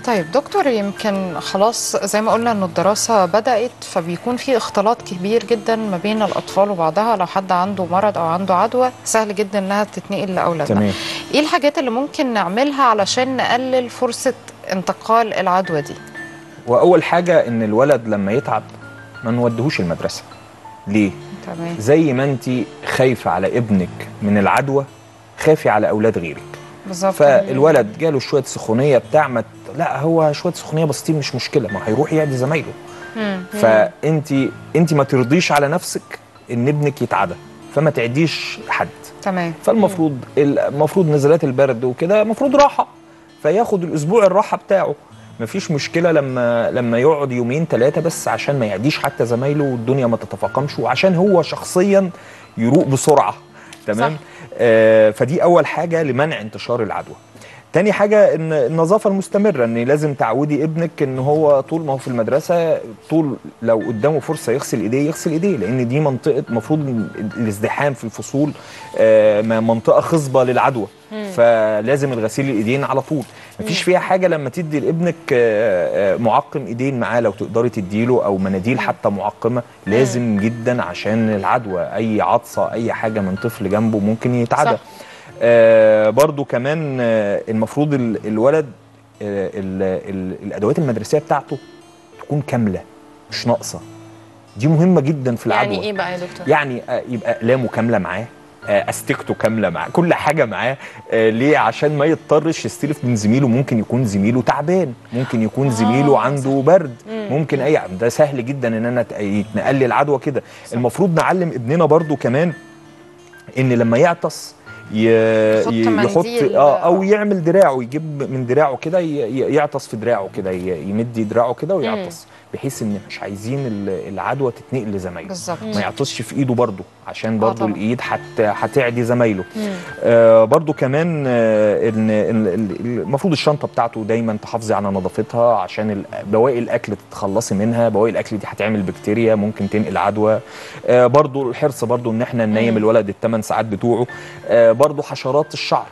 طيب دكتور يمكن خلاص زي ما قلنا ان الدراسة بدأت فبيكون في اختلاط كبير جدا ما بين الأطفال وبعضها لو حد عنده مرض أو عنده عدوى سهل جدا انها تتنقل لأولادنا تمام ايه الحاجات اللي ممكن نعملها علشان نقلل فرصة انتقال العدوى دي واول حاجه ان الولد لما يتعب ما نوديهوش المدرسه ليه تمام زي ما انت خايفه على ابنك من العدوى خافي على اولاد غيرك بالظبط فالولد جاله شويه سخونيه بتاع ما ت- لا هو شويه سخونيه بسيطين مش مشكله ما هيروح يعدي زمايله مم. فانت انت ما ترضيش على نفسك ان ابنك يتعدى فما تعديش حد تمام فالمفروض المفروض نزلات البرد وكده المفروض راحه فياخد الاسبوع الراحه بتاعه مفيش مشكله لما لما يقعد يومين ثلاثه بس عشان ما يعديش حتى زمايله والدنيا ما تتفاقمش وعشان هو شخصيا يروق بسرعه تمام صح. آه فدي اول حاجه لمنع انتشار العدوى تاني حاجة ان النظافة المستمرة ان لازم تعودي ابنك ان هو طول ما هو في المدرسة طول لو قدامه فرصة يغسل ايديه يغسل ايديه لان دي منطقة المفروض الازدحام في الفصول آه، م- منطقة خصبة للعدوى فلازم الغسيل الايدين على طول مفيش فيها حاجة لما تدي لابنك آه، آه، معقم ايدين معاه لو تقدري تديله او مناديل حتى معقمة لازم جدا عشان العدوى اي عطسة اي حاجة من طفل جنبه ممكن يتعدى صح. آه برضو كمان آه المفروض ال- الولد آه ال ال الادوات المدرسيه بتاعته تكون كامله مش ناقصه دي مهمه جدا في العدوى يعني ايه بقى يا دكتور يعني آه يبقى اقلامه كامله معاه آه، استيكته كامله معاه كل حاجه معاه آه، ليه عشان ما يضطرش يستلف من زميله ممكن يكون زميله تعبان ممكن يكون زميله عنده برد ممكن اي ده سهل جدا ان انا ت- يتنقل لي العدوى كده المفروض نعلم ابننا برضو كمان ان لما يعطس ي... يحط ي- يحط منديل. اه او يعمل دراعه يجيب من دراعه كده ي... ي- يعطس في دراعه كده ي... يمد دراعه كده ويعطس بحيث ان مش عايزين ال- العدوى تتنقل لزمايله بالظبط ما يعطسش في ايده برضه عشان برضه طبعا. الايد هت... هتعدي زمايله آه برضه كمان آه ان إن ال- المفروض الشنطه بتاعته دايما تحافظي على نظافتها عشان ال- بواقي الاكل تتخلصي منها بواقي الاكل دي هتعمل بكتيريا ممكن تنقل عدوى آه برضه الحرص برضه ان احنا ننيم الولد الثمان ساعات بتوعه آه برضه حشرات الشعر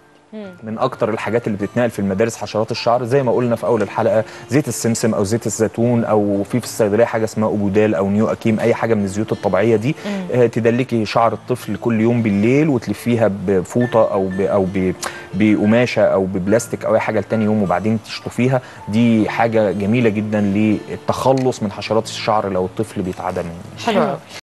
من اكتر الحاجات اللي بتتنقل في المدارس حشرات الشعر زي ما قلنا في اول الحلقه زيت السمسم او زيت الزيتون او في في الصيدليه حاجه اسمها اوبودال او نيو اكيم اي حاجه من الزيوت الطبيعيه دي آه تدلكي شعر الطفل كل يوم بالليل وتلفيها بفوطه او ب او ب بقماشه او ببلاستيك او اي حاجه لتاني يوم وبعدين تشطفيها دي حاجه جميله جدا للتخلص من حشرات الشعر لو الطفل بيتعدى من حلو قوي